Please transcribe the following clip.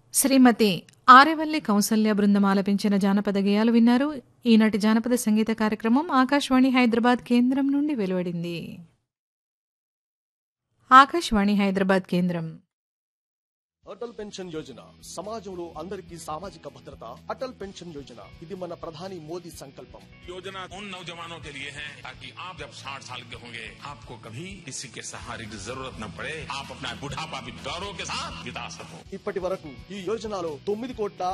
శ్రీమతి ఆరేవల్లి కౌసల్య బృందం ఆలపించిన జానపద గేయాలు విన్నారు ఈనాటి జానపద సంగీత కార్యక్రమం ఆకాశవాణి హైదరాబాద్ కేంద్రం నుండి వెలువడింది ఆకాశవాణి హైదరాబాద్ కేంద్రం అటల్ పెన్షన్ యోజన సమాజంలో అందరికీ సామాజిక భద్రత అటల్ పెన్షన్ యోజన ఇది మన ప్రధాని మోదీ సంకల్పం योजना उन नौजवानों के लिए है ताकि आप जब 60 साल के होंगे आपको कभी किसी के सहारे की जरूरत न पड़े आप अपना बुढ़ापा भी गौरव के साथ बिता सको ఇప్పటి వరకు ఈ యోజనలో తొమ్మిది కోట్ల